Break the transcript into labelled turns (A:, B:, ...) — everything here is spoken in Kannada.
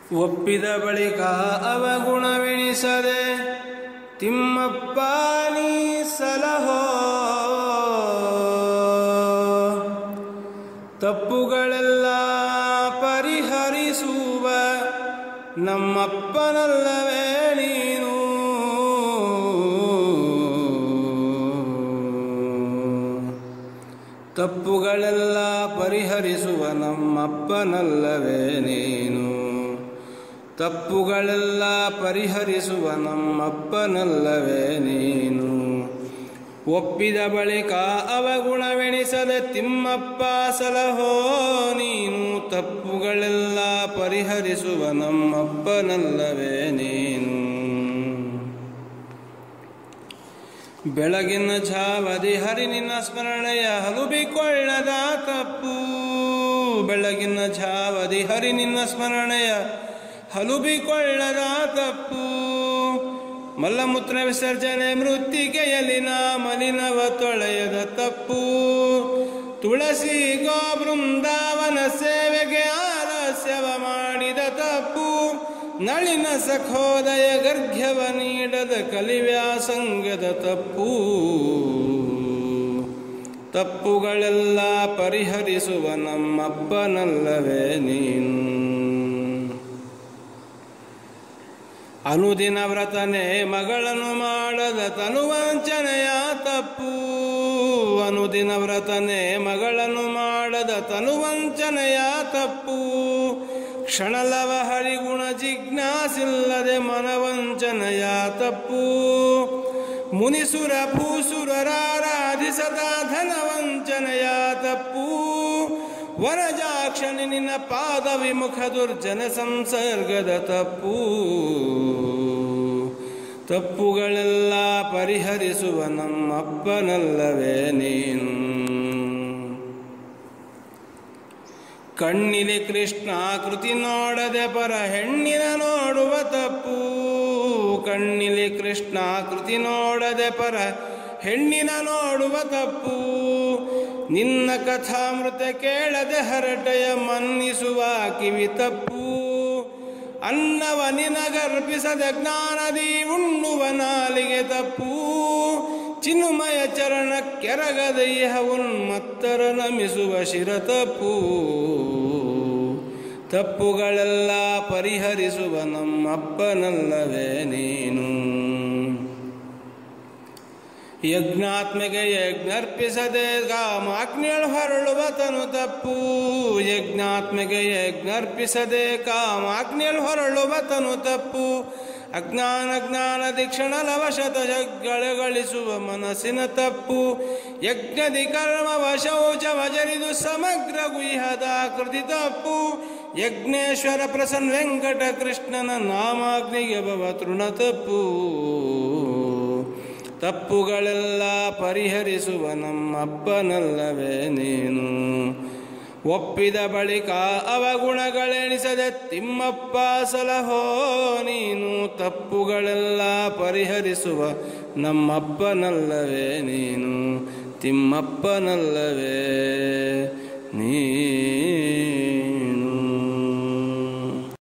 A: ಒಪ್ಪಿದ ಬಳಿಕ ಅವಗುಣವೆಣಿಸದೆ ತಿಮ್ಮಪ್ಪ ನೀ ಸಲಹೋ ತಪ್ಪುಗಳೆಲ್ಲ ಪರಿಹರಿಸುವ ನಮ್ಮಪ್ಪನಲ್ಲವೇ ನೀನು ತಪ್ಪುಗಳೆಲ್ಲ ಪರಿಹರಿಸುವ ನಮ್ಮಪ್ಪನಲ್ಲವೇ ನೀನು ತಪ್ಪುಗಳೆಲ್ಲ ಪರಿಹರಿಸುವ ನಮ್ಮಪ್ಪನಲ್ಲವೇ ನೀನು ಒಪ್ಪಿದ ಬಳಿಕ ಅವಗುಣವೆಣಿಸದ ತಿಮ್ಮಪ್ಪ ಸಲಹೋ ನೀನು ತಪ್ಪುಗಳೆಲ್ಲ ಪರಿಹರಿಸುವ ನಮ್ಮಪ್ಪನಲ್ಲವೇ ನೀನು ಬೆಳಗಿನ ಝಾವದಿ ಹರಿ ನಿನ್ನ ಸ್ಮರಣೆಯ ಹಲುಬಿಕೊಳ್ಳದ ತಪ್ಪು ಬೆಳಗಿನ ಝಾವದಿ ಹರಿ ನಿನ್ನ ಸ್ಮರಣೆಯ ಹಲುಬಿಕೊಳ್ಳದ ತಪ್ಪು ಮಲ್ಲಮೂತ್ರ ವಿಸರ್ಜನೆ ಮೃತ್ತಿಗೆಯಲಿನ ಮಲಿನವ ತೊಳೆಯದ ತಪ್ಪು ತುಳಸಿ ಗೋ ಬೃಂದಾವನ ಸೇವೆಗೆ ಆಲಸ್ಯವ ಮಾಡಿದ ತಪ್ಪು ನಳಿನ ಸಖೋದಯ ಗರ್ಘ್ಯವ ನೀಡದ ಕಲಿವ್ಯಾಸಂಗದ ತಪ್ಪು ತಪ್ಪುಗಳೆಲ್ಲ ಪರಿಹರಿಸುವ ನಮ್ಮಪ್ಪನಲ್ಲವೇ ನೀನು ಅನುದಿನ ವ್ರತನೆ ಮಗಳನ್ನು ಮಾಡದ ತನುವಂಚನೆಯ ತಪ್ಪು ಅನುದಿನ ವ್ರತನೆ ಮಗಳನ್ನು ಮಾಡದ ತನುವಂಚನೆಯ ತಪ್ಪು ಕ್ಷಣಲವ ಹರಿಗುಣ ಜಿಜ್ಞಾಸಿಲ್ಲದೆ ಮನವಂಚನೆಯ ತಪ್ಪು ಮುನಿಸುರ ಭೂಸುರರಾರಾಧಿಸದ ಧನವಂಚನೆಯ ತಪ್ಪು ವನಜಾಕ್ಷಣಿ ನಿನ್ನ ಪಾದ ವಿಮುಖ ದುರ್ಜನ ಸಂಸರ್ಗದ ತಪ್ಪು ತಪ್ಪುಗಳೆಲ್ಲ ಪರಿಹರಿಸುವ ನಮ್ಮಪ್ಪನಲ್ಲವೇ ನೀನು ಕಣ್ಣಿಲಿ ಕೃಷ್ಣ ಕೃತಿ ನೋಡದೆ ಪರ ಹೆಣ್ಣಿನ ನೋಡುವ ತಪ್ಪು ಕಣ್ಣಿಲಿ ಕೃಷ್ಣ ಕೃತಿ ನೋಡದೆ ಪರ ಹೆಣ್ಣಿನ ನೋಡುವ ತಪ್ಪು ನಿನ್ನ ಕಥಾಮೃತ ಕೇಳದೆ ಹರಟೆಯ ಮನ್ನಿಸುವ ಕಿವಿ ತಪ್ಪು ಅನ್ನವ ನಿನಗರ್ಪಿಸದ ಜ್ಞಾನದಿ ಉಣ್ಣುವ ನಾಲಿಗೆ ತಪ್ಪು ಚಿನ್ಮಯ ಚರಣ ಕೆರಗದ ಇಹ ಉನ್ಮತ್ತರ ನಮಿಸುವ ಶಿರ ತಪ್ಪು ತಪ್ಪುಗಳೆಲ್ಲ ಪರಿಹರಿಸುವ ನಮ್ಮಪ್ಪನಲ್ಲವೇ ನೀನು ಯಜ್ಞಾತ್ಮೆಗೆ ಯಜ್ಞರ್ಪಿಸದೆ ಕಾಮಾಗ್ನಿಯಳು ಹೊರಳುವ ತನು ತಪ್ಪು ಯಜ್ಞಾತ್ಮೆಗೆ ಯಜ್ಞರ್ಪಿಸದೆ ಕಾಮಾಗ್ನಿಯಳು ಹೊರಳುವ ತನು ತಪ್ಪು ಅಜ್ಞಾನ ಜ್ಞಾನ ದಿಕ್ಷಣ ಲವಶತ ಜಗ್ಗಳಿಸುವ ಮನಸ್ಸಿನ ತಪ್ಪು ಯಜ್ಞದಿ ಕರ್ಮವ ಶೌಚವ ಜರಿದು ಸಮಗ್ರ ಗುಹ್ಯದ ಕೃತಿ ತಪ್ಪು ಯಜ್ಞೇಶ್ವರ ಪ್ರಸನ್ನ ವೆಂಕಟ ಕೃಷ್ಣನ ನಾಮಾಗ್ನಿಗೆ ಭವ ತೃಣ ತಪ್ಪು ತಪ್ಪುಗಳೆಲ್ಲ ಪರಿಹರಿಸುವ ನಮ್ಮಪ್ಪನಲ್ಲವೇ ನೀನು ಒಪ್ಪಿದ ಬಳಿಕ ಅವಗುಣಗಳೆಣಿಸದೆ ತಿಮ್ಮಪ್ಪ ಸಲಹೋ ನೀನು ತಪ್ಪುಗಳೆಲ್ಲ ಪರಿಹರಿಸುವ ನಮ್ಮಪ್ಪನಲ್ಲವೇ ನೀನು ತಿಮ್ಮಪ್ಪನಲ್ಲವೇ ನೀ